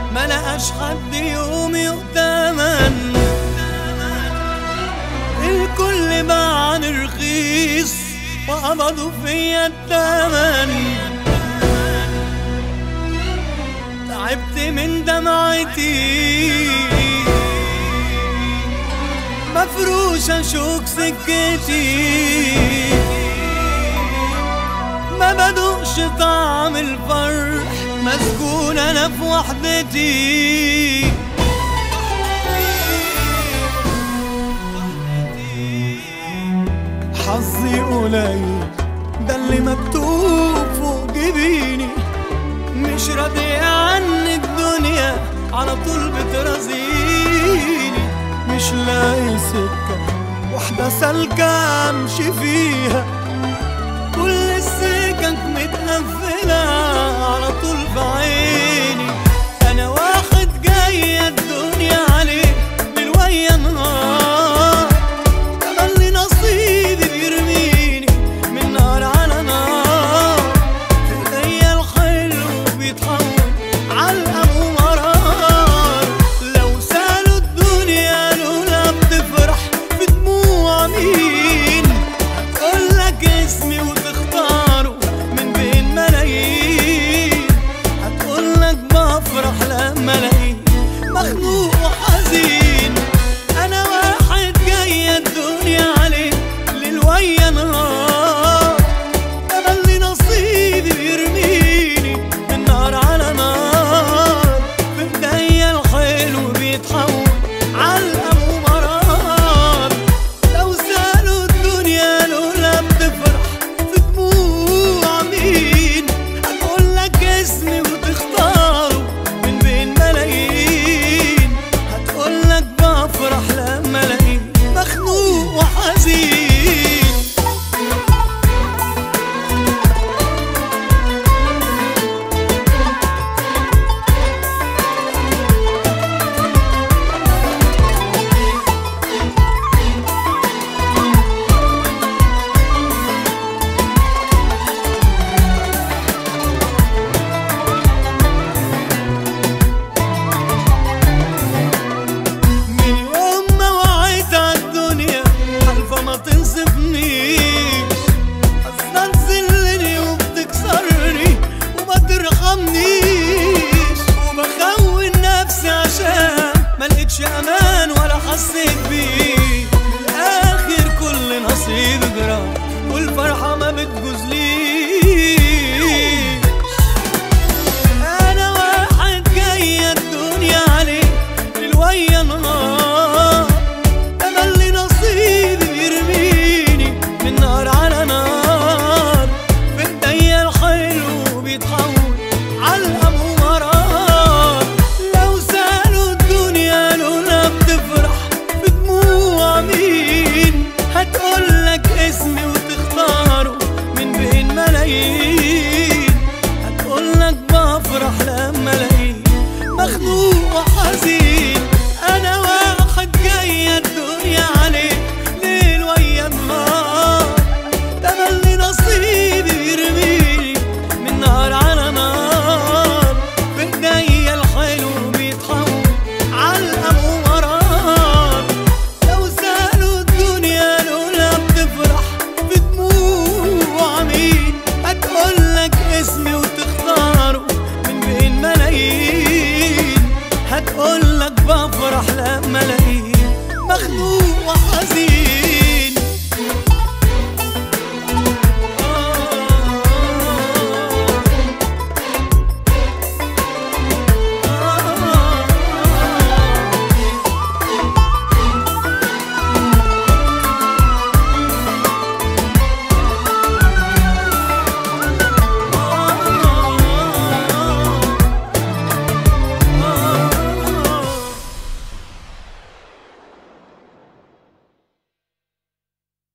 ما لقاش حد يوم يؤتمن الكل باع عن رخيص وقبضوا فيا التمن تعبت من دمعتي مفروشة شوك سكتي ما بدوقش طعم الفرح مسجون انا في وحدتي حظي قليل ده اللي مكتوب فوق جبيني مش راضي عن الدنيا على طول بترازيني مش لاقي سكة واحدة سالكة امشي فيها كل السكك متقفلة على طول في عيني انا واخد جاية الدنيا عليه بالويا نهار تملي نصيبي بيرميني من نار على نار في ايديا الحلو بيتحول علقة ومرار لو سالوا الدنيا لولا بتفرح في دموع مين هتقولك اسمي وتختاره من بين ملايين هتقولك بفرح لما الاقيه مخنوق وحزين انا واحد جاي الدنيا عليه للويا نهار انا اللي نصيبي بيرميني من نار على نار في ايديا الحلو بيتحول علقة ومرار لو سالوا الدنيا لولا بتفرح في دموع مين هتقولك اسمي وتختاره من بين ملايين هتقولك بفرح لما الاقيه مخنوق وحزين من يوم ما وعيت عالدنيا حلفة ما تنصفنيش أصلا تذلني وبتكسرني وما ترحمنيش وبخون نفسي عشان ما لقيتش أمان ولا حسيت بيه من الآخر كل نصيب جرى والفرحة ما بتجوزليش انا واحد جاي الدنيا عليه للويا نهار انا اللي نصيبي بيرميني من نار على نار في ايديا الحلو بيتحول علقة ومرار لو سالوا الدنيا لولا بتفرح في دموع مين هتقولك اسمي وتختاره من بين ملايين هتقولك بفرح لما الاقيه مخنوق وحزين انا واحد جاي الدنيا عليه ليل ويا نهار ده اللي نصيبي بيرميني من نار على نار في ايديا الحلو بيتحول علقة ومرار لو سالوا الدنيا لولا بتفرح في دموع مين هتقولك اسمي وتختاره من بين ملايين هتقولك بفرح لما الاقيه مخنوق وحزين